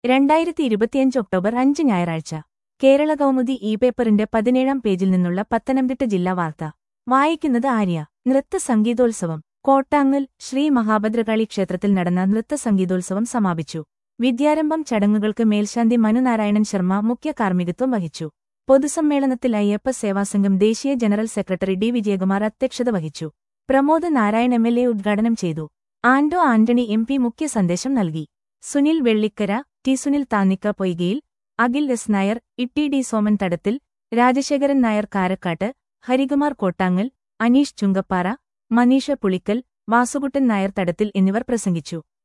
രണ്ടായിരത്തി ഇരുപത്തിയഞ്ച് ഒക്ടോബർ അഞ്ച് ഞായറാഴ്ച കേരള കൗമുദി ഇ പേപ്പറിന്റെ പതിനേഴാം പേജിൽ നിന്നുള്ള പത്തനംതിട്ട ജില്ലാ വാർത്ത വായിക്കുന്നത് ആര്യ നൃത്ത സംഗീതോത്സവം കോട്ടാങ്ങൽ ശ്രീ മഹാഭദ്രകാളി ക്ഷേത്രത്തിൽ നടന്ന നൃത്ത സംഗീതോത്സവം സമാപിച്ചു വിദ്യാരംഭം ചടങ്ങുകൾക്ക് മേൽശാന്തി മനുനാരായണൻ ശർമ്മ മുഖ്യ കാർമ്മികത്വം വഹിച്ചു പൊതുസമ്മേളനത്തിൽ അയ്യപ്പ സേവാസംഘം ദേശീയ ജനറൽ സെക്രട്ടറി ഡി വിജയകുമാർ അധ്യക്ഷത വഹിച്ചു Pramod Narayan M L A ഉദ്ഘാടനം ചെയ്തു ആന്റോ ആന്റണി എം പി മുഖ്യ സന്ദേശം നൽകി Sunil Vellikkara T Sunil Thannikka Poykayil Akhil S Nair Itty D Soman Thadathil Rajasekharan Nair Karakkad Harikumar Kottangal Aneesh Chungappara Manisha Pulikkal വാസുകുട്ടൻ Nair തടത്തിൽ എന്നിവർ പ്രസംഗിച്ചു